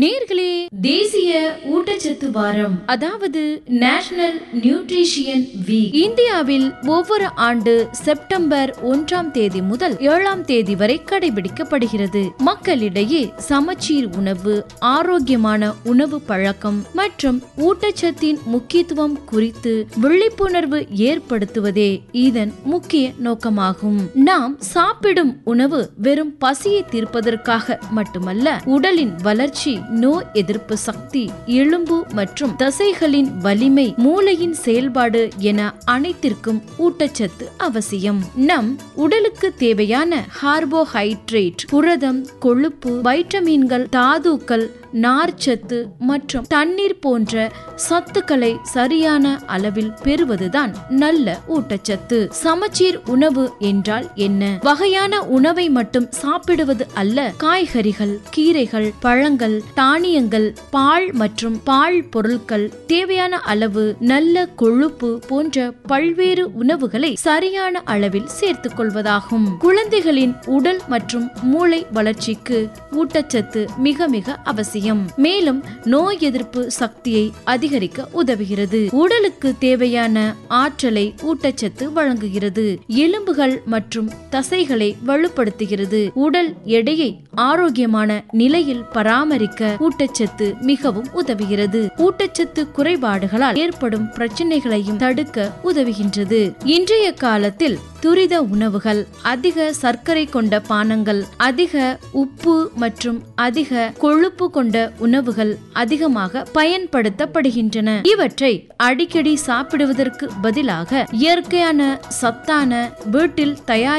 நேர்களே தேசிய ஊட்டச்சத்து வாரம் அதாவது நேஷனல் நியூட்ரிஷியன் வீக் இந்தியாவில் ஒவ்வொரு ஆண்டு செப்டம்பர் ஒன்றாம் தேதி முதல் ஏழாம் தேதி வரை கடைபிடிக்கப்படுகிறது மக்களிடையே சமச்சீர் உணவு ஆரோக்கியமான உணவு பழக்கம் மற்றும் ஊட்டச்சத்தின் முக்கியத்துவம் குறித்து விழிப்புணர்வு ஏற்படுத்துவதே இதன் முக்கிய நோக்கமாகும் நாம் சாப்பிடும் உணவு வெறும் பசியை தீர்ப்பதற்காக மட்டுமல்ல உடலின் வளர்ச்சி நோய் எதிர்ப்பு சக்தி எலும்பு மற்றும் தசைகளின் வலிமை மூளையின் செயல்பாடு என அனைத்திற்கும் ஊட்டச்சத்து அவசியம் நம் உடலுக்கு தேவையான கார்போஹைட்ரேட் புரதம் கொழுப்பு வைட்டமின்கள் தாதுக்கள் நார்ச்சத்து மற்றும் தண்ணீர் போன்ற சத்துக்களை சரியான அளவில் பெறுவதுதான் நல்ல ஊட்டச்சத்து சமச்சீர் உணவு என்றால் என்ன வகையான உணவை மட்டும் சாப்பிடுவது அல்ல காய்கறிகள் கீரைகள் பழங்கள் தானியங்கள் பால் மற்றும் பால் பொருட்கள் தேவையான அளவு நல்ல கொழுப்பு போன்ற பல்வேறு உணவுகளை சரியான அளவில் சேர்த்துக் கொள்வதாகும் குழந்தைகளின் உடல் மற்றும் மூளை வளர்ச்சிக்கு ஊட்டச்சத்து மிக மிக அவசியம் மேலும் நோய் எதிர்ப்பு சக்தியை அதிகரிக்க உதவுகிறது உடலுக்கு தேவையான ஆற்றலை ஊட்டச்சத்து வழங்குகிறது எலும்புகள் மற்றும் தசைகளை வலுப்படுத்துகிறது உடல் எடையை ஆரோக்கியமான நிலையில் பராமரிக்க ஊட்டச்சத்து மிகவும் உதவுகிறது ஊட்டச்சத்து குறைபாடுகளால் ஏற்படும் பிரச்சனைகளையும் தடுக்க உதவுகின்றது இன்றைய காலத்தில் துரித உணவுகள் அதிக சர்க்கரை கொண்ட பானங்கள் அதிக உப்பு மற்றும் அதிக கொழுப்பு கொண்ட உணவுகள் அதிகமாக பயன்படுத்தப்படுகின்றன இவற்றை அடிக்கடி சாப்பிடுவதற்கு பதிலாக இயற்கையான சத்தான வீட்டில் தயார்